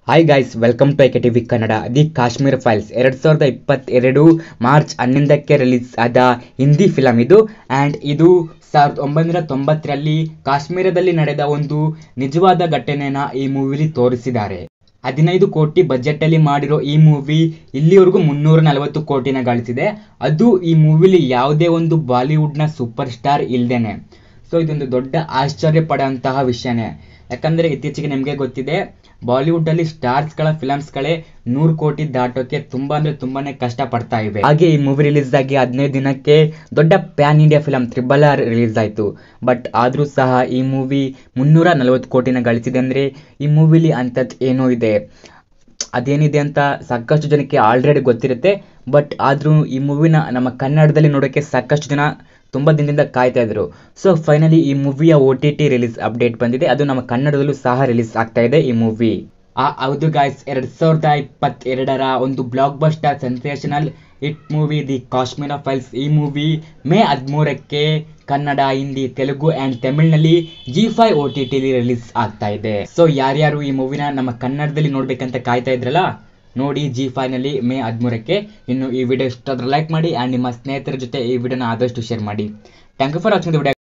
hi guys welcome to IK TV Kannada the Kashmir files ಎರಡು ಸಾವಿರದ ಇಪ್ಪತ್ತೆರಡು ಮಾರ್ಚ್ ಹನ್ನೊಂದಕ್ಕೆ ರಿಲೀಸ್ ಆದ ಹಿಂದಿ ಫಿಲಮ್ ಇದು ಆ್ಯಂಡ್ ಇದು ಸಾವಿರದ ಒಂಬೈನೂರ ತೊಂಬತ್ತರಲ್ಲಿ ಕಾಶ್ಮೀರದಲ್ಲಿ ನಡೆದ ಒಂದು ನಿಜವಾದ ಘಟನೆನ ಈ ಮೂವಿಲಿ ತೋರಿಸಿದ್ದಾರೆ ಹದಿನೈದು ಕೋಟಿ ಬಜೆಟಲ್ಲಿ ಮಾಡಿರೋ ಈ ಮೂವಿ ಇಲ್ಲಿವರೆಗೂ ಮುನ್ನೂರ ನಲವತ್ತು ಕೋಟಿನ ಗಳಿಸಿದೆ ಅದು ಈ ಮೂವಿಲಿ ಯಾವುದೇ ಒಂದು ಬಾಲಿವುಡ್ನ ಸೂಪರ್ ಸ್ಟಾರ್ ಇಲ್ದೇನೆ ಸೊ ಇದೊಂದು ದೊಡ್ಡ ಆಶ್ಚರ್ಯ ಪಡೋಂತಹ ವಿಷಯನೇ ಯಾಕಂದರೆ ಇತ್ತೀಚೆಗೆ ನಿಮಗೆ ಗೊತ್ತಿದೆ ಬಾಲಿವುಡ್ಡಲ್ಲಿ ಸ್ಟಾರ್ಸ್ಗಳ ಫಿಲಮ್ಸ್ಗಳೇ ನೂರು ಕೋಟಿ ದಾಟೋಕೆ ತುಂಬ ಅಂದರೆ ತುಂಬಾನೇ ಕಷ್ಟ ಪಡ್ತಾ ಇವೆ ಹಾಗೆ ಈ ಮೂವಿ ರಿಲೀಸ್ ಆಗಿ ಹದಿನೈದು ದಿನಕ್ಕೆ ದೊಡ್ಡ pan India film triple R release ಆಯಿತು ಬಟ್ ಆದರೂ ಸಹ ಈ ಮೂವಿ ಮುನ್ನೂರ ನಲವತ್ತು ಕೋಟಿನ ಗಳಿಸಿದೆ ಅಂದರೆ ಈ ಮೂವಿಲಿ ಅಂಥದ್ದು ಏನೋ ಇದೆ ಅದೇನಿದೆ ಅಂತ ಸಾಕಷ್ಟು ಜನಕ್ಕೆ ಆಲ್ರೆಡಿ ಗೊತ್ತಿರುತ್ತೆ ಬಟ್ ಆದರೂ ಈ ಮೂವಿನ ನಮ್ಮ ಕನ್ನಡದಲ್ಲಿ ನೋಡೋಕ್ಕೆ ಸಾಕಷ್ಟು ಜನ ತುಂಬ ದಿನದಿಂದ ಕಾಯ್ತಾ ಇದ್ರು ಸೊ ಫೈನಲಿ ಈ ಮೂವಿಯ O T T release update ಬಂದಿದೆ ಅದು ನಮ್ಮ ಕನ್ನಡದಲ್ಲೂ ಸಹ ರಿಲೀಸ್ ಆಗ್ತಾ ಇದೆ ಈ ಮೂವಿ ಆ ಹೌದು ಗಾಯ್ಸ್ ಎರಡು ಸಾವಿರದ ಇಪ್ಪತ್ತೆರಡರ ಒಂದು blockbuster sensational hit movie the Kashmir files ಈ ಮೂವಿ ಮೇ ಹದಿಮೂರಕ್ಕೆ ಕನ್ನಡ ಹಿಂದಿ ತೆಲುಗು ಆ್ಯಂಡ್ ತಮಿಳ್ನಲ್ಲಿ ಜಿ ಫೈ ಒ ಟಿ ಟಿಲಿ ರಿಲೀಸ್ ಆಗ್ತಾ ಇದೆ ಸೊ ಯಾರ್ಯಾರು ಈ ಮೂವಿನ ನಮ್ಮ ಕನ್ನಡದಲ್ಲಿ ನೋಡ್ಬೇಕಂತ ಕಾಯ್ತಾ ಇದ್ರಲ್ಲ ನೋಡಿ ಜಿ ಫೈನಲ್ಲಿ ಮೇ ಹದಿಮೂರಕ್ಕೆ ಇನ್ನು ಈ ವಿಡಿಯೋ ಇಷ್ಟಾದ್ರೆ ಲೈಕ್ ಮಾಡಿ ಆ್ಯಂಡ್ ನಿಮ್ಮ ಸ್ನೇಹಿತರ ಜೊತೆ ಈ ವಿಡಿಯೋನ ಆದಷ್ಟು ಶೇರ್ ಮಾಡಿ thank you for watching the video